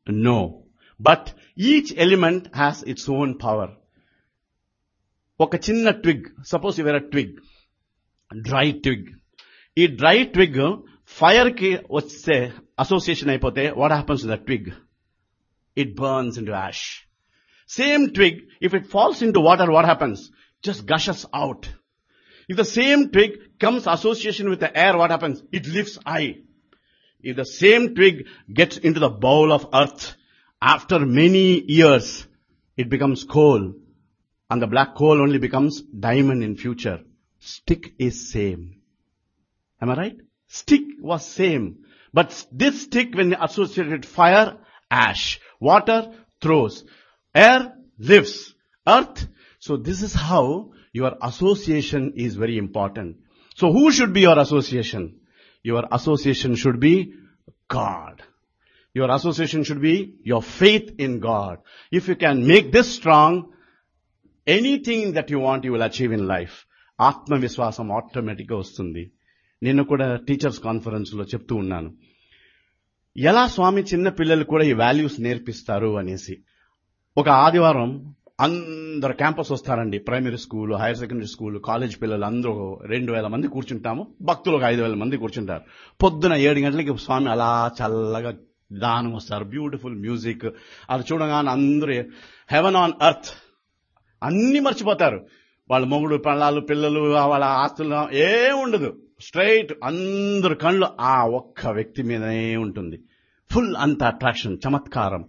No. But each element has its own power. ఒక చిన్న twig suppose your twig dry twig ఈ dry twig fire కి వస్తే association అయిపోతే what happens the twig it burns into ash same twig if it falls into water what happens just gushes out if the same twig comes association with the air what happens it lives I If the same twig gets into the bowl of earth, after many years, it becomes coal. And the black coal only becomes diamond in future. Stick is same. Am I right? Stick was same. But this stick when associated with fire, ash. Water, throws. Air, lives. Earth. So this is how your association is very important. So who should be your association? Your association should be God. Your association should be your faith in God. If you can make this strong, anything that you want you will achieve in life. ఆత్మవిశ్వాసం ఆటోమేటిక్గా వస్తుంది నేను కూడా teachers conference లో చెప్తూ ఉన్నాను ఎలా స్వామి చిన్న పిల్లలు కూడా ఈ వాల్యూస్ నేర్పిస్తారు అనేసి ఒక ఆదివారం అందరు క్యాంపస్ వస్తారండి primary school higher secondary school college పిల్లలు అందరూ రెండు వేల మంది కూర్చుంటాము భక్తులు ఒక ఐదు వేల మంది కూర్చుంటారు పొద్దున ఏడు గంటలకి స్వామి అలా చల్లగా దానం వస్తారు బ్యూటిఫుల్ మ్యూజిక్ అది చూడగానే అందరూ హెవెన్ ఆన్ ఎర్త్ అన్ని మర్చిపోతారు వాళ్ళ మొగుడు పిల్లలు పిల్లలు వాళ్ళ ఆస్తులు ఏం ఉండదు స్ట్రైట్ అందరు కళ్ళు ఆ ఒక్క వ్యక్తి మీదనే ఉంటుంది ఫుల్ అంత అట్రాక్షన్ చమత్కారం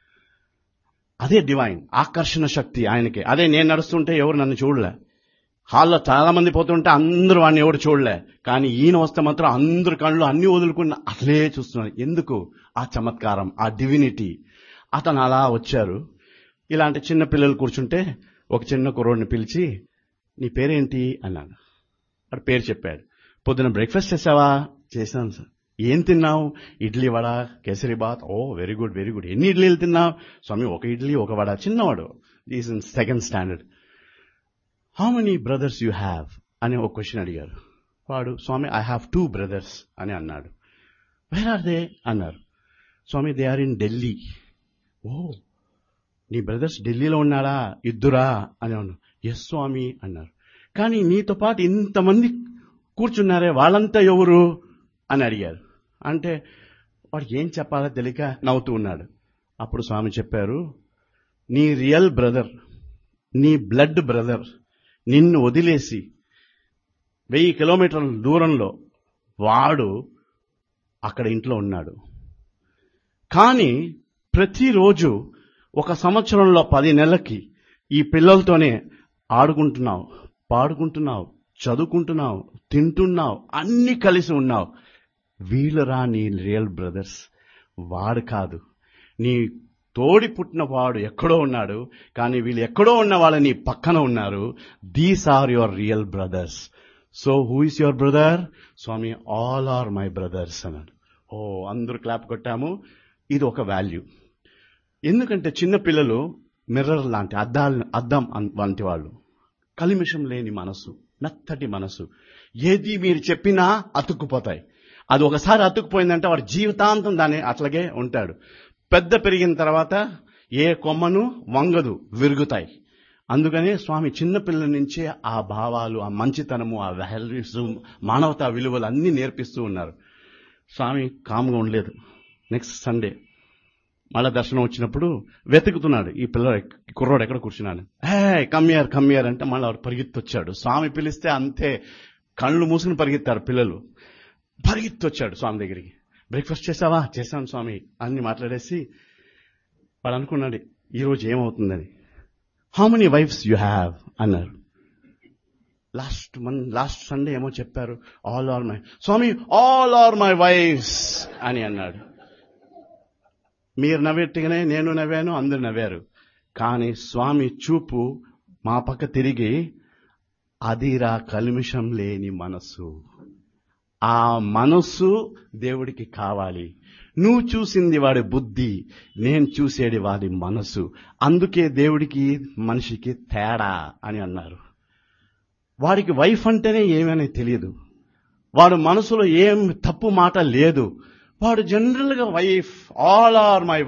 అదే డివైన్ ఆకర్షణ శక్తి ఆయనకి అదే నేను నడుస్తుంటే ఎవరు నన్ను చూడలే హాల్లో చాలా మంది పోతుంటే అందరూ వాడిని ఎవరు చూడలే కానీ ఈయన వస్తే మాత్రం అందరు కళ్ళు అన్ని వదులుకుని అట్లే చూస్తున్నారు ఎందుకు ఆ చమత్కారం ఆ డివినిటీ అతను అలా వచ్చారు ఇలాంటి చిన్న పిల్లలు కూర్చుంటే ఒక చిన్న కుర్రోడిని పిలిచి నీ పేరేంటి అన్నాడు వాడు పేరు చెప్పాడు పొద్దున బ్రేక్ఫాస్ట్ చేసావా చేశాను సార్ ఏం తిన్నావు idli vada kesari bath oh very good very good ఎన్ని ఇడ్లీలు తిన్నావు స్వామి ఒక ఇడ్లీ ఒక వడ చిన్నవాడు is in second standard how many brothers you have అని ఒక క్వశ్చన్ అడిగారు వాడు Swami I have two brothers అని అన్నాడు వేర్ ఆర్ దే అన్నారు Swami they are in Delhi oh నీ బ్రదర్స్ ఢిల్లీలో ఉన్నాడా ఇద్దురా అని అన్నారు ఎస్ స్వామి అన్నారు కానీ నీతో పాటు ఇంతమంది కూర్చున్నారే వాళ్ళంతా ఎవరు అని అడిగారు అంటే వాడు ఏం చెప్పాలో తెలియక నవ్వుతూ ఉన్నాడు అప్పుడు స్వామి చెప్పారు నీ రియల్ బ్రదర్ నీ బ్లడ్ బ్రదర్ నిన్ను వదిలేసి వెయ్యి కిలోమీటర్ల దూరంలో వాడు అక్కడ ఇంట్లో ఉన్నాడు కానీ ప్రతిరోజు ఒక సంవత్సరంలో పది నెలలకి ఈ పిల్లలతోనే ఆడుకుంటున్నావు పాడుకుంటున్నావు చదువుకుంటున్నావు తింటున్నావు అన్ని కలిసి ఉన్నావు వీళ్ళరా నీ రియల్ బ్రదర్స్ వాడు కాదు నీ తోడి పుట్టిన వాడు ఎక్కడో ఉన్నాడు కానీ వీళ్ళు ఎక్కడో ఉన్న వాళ్ళు నీ పక్కన ఉన్నారు these are your real brothers so who is your brother Swami all are my brothers అన్నాడు ఓ అందరూ క్లాప్ కొట్టాము ఇది ఒక వాల్యూ ఎందుకంటే చిన్న పిల్లలు మిర్రర్ లాంటి అద్దాలు అద్దం వంటి వాళ్ళు కలిమిషం లేని మనసు మెత్తటి మనసు ఏది మీరు చెప్పినా అతుక్కుపోతాయి అది ఒకసారి అతుక్కుపోయిందంటే వాడి జీవితాంతం దాన్ని అట్లాగే ఉంటాడు పెద్ద పెరిగిన తర్వాత ఏ కొమ్మను వంగదు విరుగుతాయి అందుకనే స్వామి చిన్నపిల్లల నుంచే ఆ భావాలు ఆ మంచితనము ఆ వాల్యూస్ మానవతా విలువలు అన్ని నేర్పిస్తూ ఉన్నారు స్వామి కామ్గా ఉండలేదు నెక్స్ట్ సండే మళ్ళా దర్శనం వచ్చినప్పుడు వెతుకుతున్నాడు ఈ పిల్లడు కుర్రోడు ఎక్కడ కూర్చున్నాను హే కమ్మియార్ కమ్మియార్ అంటే మళ్ళీ వాడు పరిగెత్తొచ్చాడు స్వామి పిలిస్తే అంతే కళ్ళు మూసుకుని పరిగెత్తారు పిల్లలు పరిగెత్తొచ్చాడు స్వామి దగ్గరికి బ్రేక్ఫాస్ట్ చేసావా చేశాను స్వామి అన్ని మాట్లాడేసి వాడు అనుకున్నాడు ఈరోజు ఏమవుతుందని how many wives you have అన్నారు లాస్ట్ మన్ లాస్ట్ సండే ఏమో చెప్పారు all are my Swami all are my wives అని అన్నాడు మీరు నవ్వెట్టుగానే నేను నవ్వాను అందరు నవ్వారు కానీ స్వామి చూపు మా పక్క తిరిగి అదిరా కల్మిషం లేని మనసు ఆ మనస్సు దేవుడికి కావాలి నువ్వు చూసింది వాడి బుద్ధి నేను చూసేది వాడి మనసు అందుకే దేవుడికి మనిషికి తేడా అని అన్నారు వాడికి వైఫ్ అంటేనే ఏమని తెలియదు వాడు మనసులో ఏం తప్పు మాట లేదు వాడు జనరల్ గా వైఫ్ ఆల్ ఆర్ మై